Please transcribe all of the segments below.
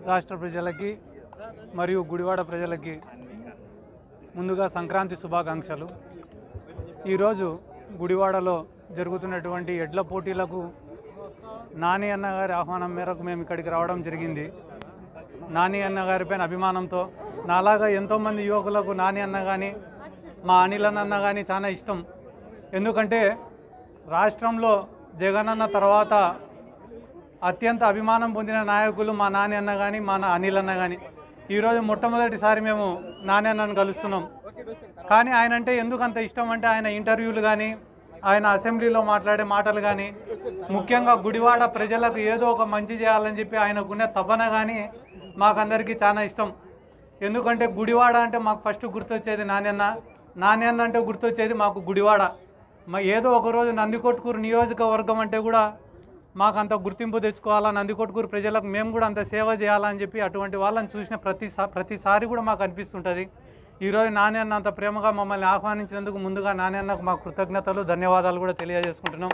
రాష్ట్ర ప్రజలకి మరియు గుడివాడ ప్రజలకి ముందుగా సంక్రాంతి శుభాకాంక్షలు ఈరోజు గుడివాడలో జరుగుతున్నటువంటి ఎడ్ల పోటీలకు నాని అన్న గారి ఆహ్వానం మేరకు మేము ఇక్కడికి రావడం జరిగింది నాని అన్న గారిపైన అభిమానంతో నాలాగా ఎంతోమంది యువకులకు నాని అన్న కానీ మా అనిల్ అన్న కానీ చాలా ఇష్టం ఎందుకంటే రాష్ట్రంలో జగనన్న తర్వాత అత్యంత అభిమానం పొందిన నాయకులు మా నాని అన్న కానీ మా నా- అనిల్ అన్న కానీ ఈరోజు మొట్టమొదటిసారి మేము నాని అన్నను కలుస్తున్నాం కానీ ఆయన అంటే ఎందుకు అంత ఇష్టం అంటే ఆయన ఇంటర్వ్యూలు కానీ ఆయన అసెంబ్లీలో మాట్లాడే మాటలు కానీ ముఖ్యంగా గుడివాడ ప్రజలకు ఏదో ఒక మంచి చేయాలని చెప్పి ఆయనకున్న తపన కానీ మాకందరికీ చాలా ఇష్టం ఎందుకంటే గుడివాడ అంటే మాకు ఫస్ట్ గుర్తొచ్చేది నాణ్యన్న నాణ్యన్న అంటే గుర్తొచ్చేది మాకు గుడివాడ మా ఏదో ఒకరోజు నందికొట్కూరు నియోజకవర్గం అంటే కూడా మాకు అంత గుర్తింపు తెచ్చుకోవాలా నందికొట్కూరు ప్రజలకు మేము కూడా అంత సేవ చేయాలని చెప్పి అటువంటి వాళ్ళని చూసిన ప్రతిసా ప్రతిసారి కూడా మాకు అనిపిస్తుంటుంది ఈరోజు నాణ్యన్న అంత ప్రేమగా మమ్మల్ని ఆహ్వానించినందుకు ముందుగా నాణ్యన్నకు మా కృతజ్ఞతలు ధన్యవాదాలు కూడా తెలియజేసుకుంటున్నాం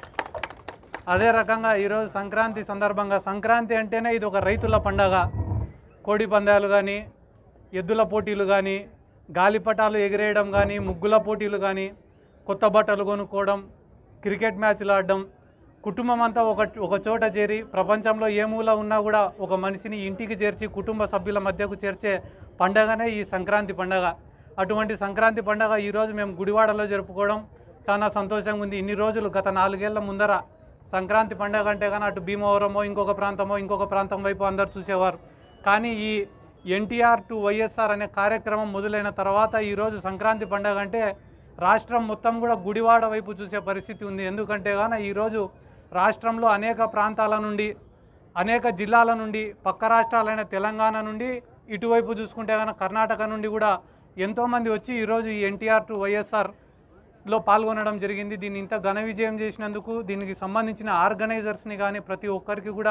అదే రకంగా ఈరోజు సంక్రాంతి సందర్భంగా సంక్రాంతి అంటేనే ఇది ఒక రైతుల పండగ కోడి పందాలు కానీ ఎద్దుల పోటీలు కానీ గాలిపటాలు ఎగిరేయడం కానీ ముగ్గుల పోటీలు కానీ కొత్త బట్టలు కొనుక్కోవడం క్రికెట్ మ్యాచ్లు ఆడడం కుటుంబం అంతా ఒక ఒక చోట చేరి ప్రపంచంలో ఏ మూల ఉన్నా కూడా ఒక మనిషిని ఇంటికి చేర్చి కుటుంబ సభ్యుల మధ్యకు చేర్చే పండగనే ఈ సంక్రాంతి పండగ అటువంటి సంక్రాంతి పండగ ఈరోజు మేము గుడివాడలో జరుపుకోవడం చాలా సంతోషంగా ఉంది ఇన్ని రోజులు గత నాలుగేళ్ల ముందర సంక్రాంతి పండగ అంటే కానీ అటు భీమవరమో ఇంకొక ప్రాంతమో ఇంకొక ప్రాంతం వైపు అందరు చూసేవారు కానీ ఈ ఎన్టీఆర్ టు వైఎస్ఆర్ అనే కార్యక్రమం మొదలైన తర్వాత ఈరోజు సంక్రాంతి పండగ అంటే రాష్ట్రం మొత్తం కూడా గుడివాడ వైపు చూసే పరిస్థితి ఉంది ఎందుకంటే గాన ఈరోజు రాష్ట్రంలో అనేక ప్రాంతాల నుండి అనేక జిల్లాల నుండి పక్క రాష్ట్రాలైన తెలంగాణ నుండి ఇటువైపు చూసుకుంటే కనుక కర్ణాటక నుండి కూడా ఎంతోమంది వచ్చి ఈరోజు ఈ ఎన్టీఆర్ టు వైఎస్ఆర్ లో పాల్గొనడం జరిగింది దీన్ని ఇంత ఘన విజయం చేసినందుకు దీనికి సంబంధించిన ఆర్గనైజర్స్ని కానీ ప్రతి ఒక్కరికి కూడా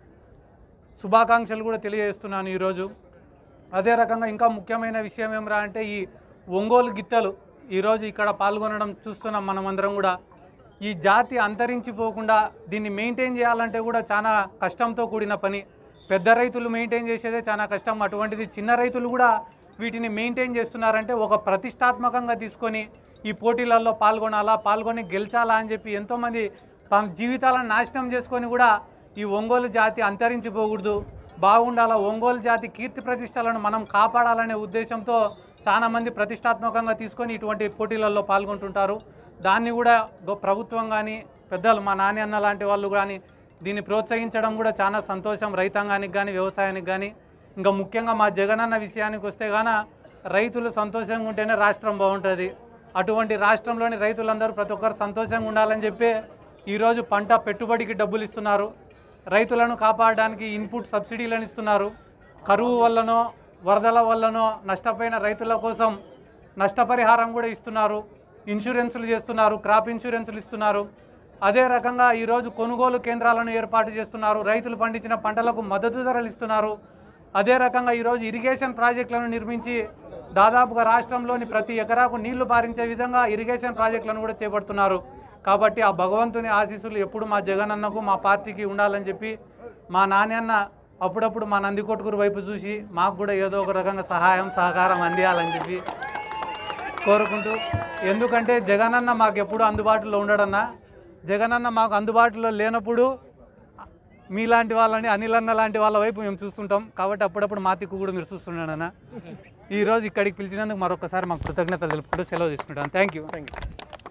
శుభాకాంక్షలు కూడా తెలియజేస్తున్నాను ఈరోజు అదే రకంగా ఇంకా ముఖ్యమైన విషయం ఏమరా అంటే ఈ ఒంగోలు గిత్తలు ఈరోజు ఇక్కడ పాల్గొనడం చూస్తున్నాం మనమందరం కూడా ఈ జాతి అంతరించిపోకుండా దీన్ని మెయింటైన్ చేయాలంటే కూడా చాలా కష్టంతో కూడిన పని పెద్ద రైతులు మెయింటైన్ చేసేదే చాలా కష్టం అటువంటిది చిన్న రైతులు కూడా వీటిని మెయింటైన్ చేస్తున్నారంటే ఒక ప్రతిష్టాత్మకంగా తీసుకొని ఈ పోటీలలో పాల్గొనాలా పాల్గొని గెలిచాలా అని చెప్పి ఎంతోమంది తమ జీవితాలను నాశనం చేసుకొని కూడా ఈ ఒంగోలు జాతి అంతరించిపోకూడదు బాగుండాలా ఒంగోలు జాతి కీర్తి ప్రతిష్టలను మనం కాపాడాలనే ఉద్దేశంతో చాలామంది ప్రతిష్టాత్మకంగా తీసుకొని ఇటువంటి పోటీలలో పాల్గొంటుంటారు దాన్ని కూడా గొ- ప్రభుత్వం కానీ పెద్దలు మా నాని అన్న లాంటి వాళ్ళు కానీ దీన్ని ప్రోత్సహించడం కూడా చాలా సంతోషం రైతాంగానికి కానీ వ్యవసాయానికి కానీ ఇంకా ముఖ్యంగా మా జగనన్న విషయానికి వస్తే గాన రైతులు సంతోషంగా ఉంటేనే రాష్ట్రం బాగుంటుంది అటువంటి రాష్ట్రంలోని రైతులందరూ ప్రతి ఒక్కరు సంతోషంగా ఉండాలని చెప్పి ఈరోజు పంట పెట్టుబడికి డబ్బులు ఇస్తున్నారు రైతులను కాపాడడానికి ఇన్పుట్ సబ్సిడీలను ఇస్తున్నారు కరువు వల్లనో వరదల వల్లనో నష్టపోయిన రైతుల కోసం నష్టపరిహారం కూడా ఇస్తున్నారు ఇన్సూరెన్సులు చేస్తున్నారు క్రాప్ ఇన్సూరెన్సులు ఇస్తున్నారు అదే రకంగా ఈరోజు కొనుగోలు కేంద్రాలను ఏర్పాటు చేస్తున్నారు రైతులు పండించిన పంటలకు మద్దతు ధరలు ఇస్తున్నారు అదే రకంగా ఈరోజు ఇరిగేషన్ ప్రాజెక్టులను నిర్మించి దాదాపుగా రాష్ట్రంలోని ప్రతి ఎకరాకు నీళ్లు పారించే విధంగా ఇరిగేషన్ ప్రాజెక్టులను కూడా చేపడుతున్నారు కాబట్టి ఆ భగవంతుని ఆశీస్సులు ఎప్పుడు మా జగనన్నకు మా పార్టీకి ఉండాలని చెప్పి మా నాన్న అప్పుడప్పుడు మా నందికొట్కూరు వైపు చూసి మాకు కూడా ఏదో ఒక రకంగా సహాయం సహకారం అందియాలని చెప్పి కోరుకుంటూ ఎందుకంటే జగనన్న మాకు ఎప్పుడు అందుబాటులో ఉండడన్నా జగనన్న మాకు అందుబాటులో లేనప్పుడు మీలాంటి వాళ్ళని అనిల్ అన్న లాంటి వాళ్ళ వైపు మేము చూస్తుంటాం కాబట్టి అప్పుడప్పుడు మా తిక్కు కూడా మీరు చూస్తున్నాడన్న ఈరోజు ఇక్కడికి పిలిచినందుకు మరొకసారి మాకు కృతజ్ఞతలు తెలుపుకుంటూ సెలవు తీసుకుంటాను థ్యాంక్ యూ